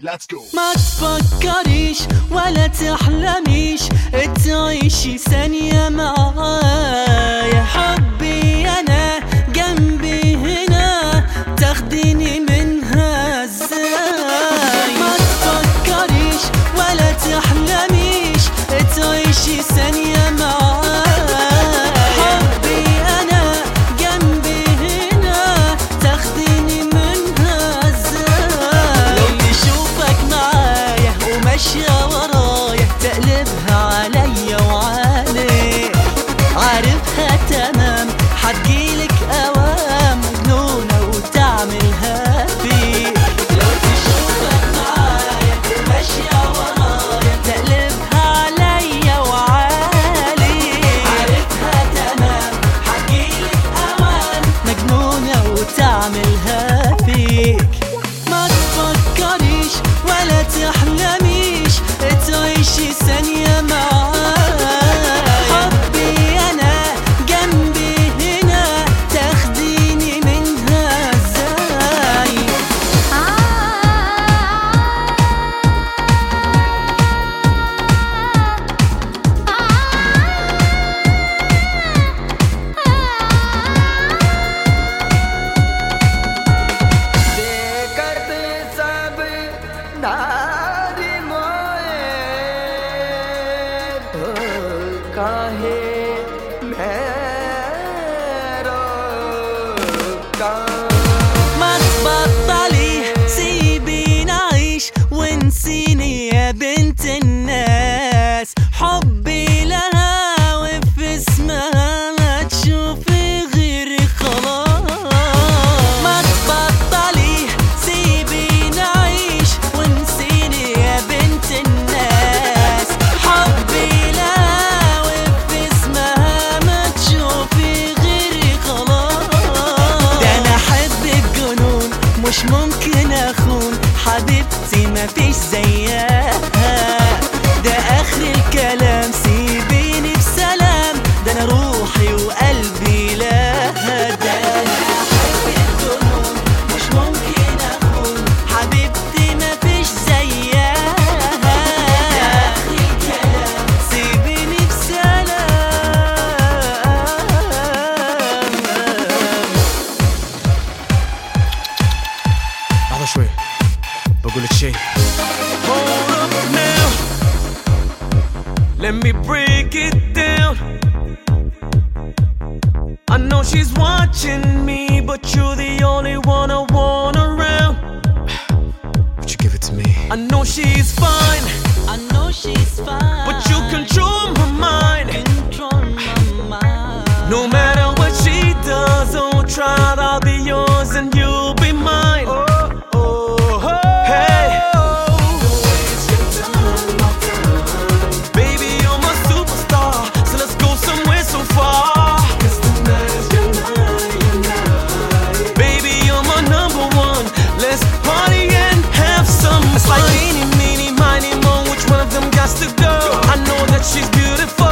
Let's go ما تفكريش ولا تحلميش تعيشي ثانية معايا حبي أنا جنبي هنا تاخديني منها ازاي ما تفكريش ولا تحلميش تعيشي ثانية معايا حبي أنا جنبي هنا تاخديني منها ازاي لو تشوفك معايا وماشية ورايا تقلبها عليا وعليك عارفها تمام حتجيلك اوام مجنونة وتعملها فيك لو تشوفك معايا وماشية ورايا تقلبها عليا وعليك عارفها تمام حتجيلك اوام مجنونة وتعملها فيك ما تفكريش ولا تحلميش تعيشي ثانية معايا حبي أنا جنبي هنا تاخديني منها ازاي करते सब नारी मोए ओ काहे मेरो का ما تبطلي سيبي نعيش ونسيني يا بنت الناس حبي لها وفي اسمها ما تشوفي غيري خلاص ما تبطلي سيبي نعيش ونسيني يا بنت الناس حبي لها وفي اسمها ما تشوفي غيري خلاص ده انا احبك جنون مش ممكن اخون حبيبتي مفيش زيها ده اخر الكلام سيبيني بسلام ده انا روحي وقلبي لها ده انا احبك جنون مش ممكن اخون حبيبتي مفيش زيها ده اخر الكلام سيبيني بسلام لحظة شوي بقول لك شيء Hold up now. Let me break it down. I know she's watching me, but you're the only one I want around. Would you give it to me? I know she's fine, I know she's fine but you control my mind. control my mind No matter what she does, oh, try it, I'll be yours and you'll be mine. Oh, oh, hey. Baby, you're my superstar, so let's go somewhere so far. Baby, you're my number one. Let's party and have some It's like eeny, meeny, miny, mo. Which one of them got to go? I know that she's beautiful.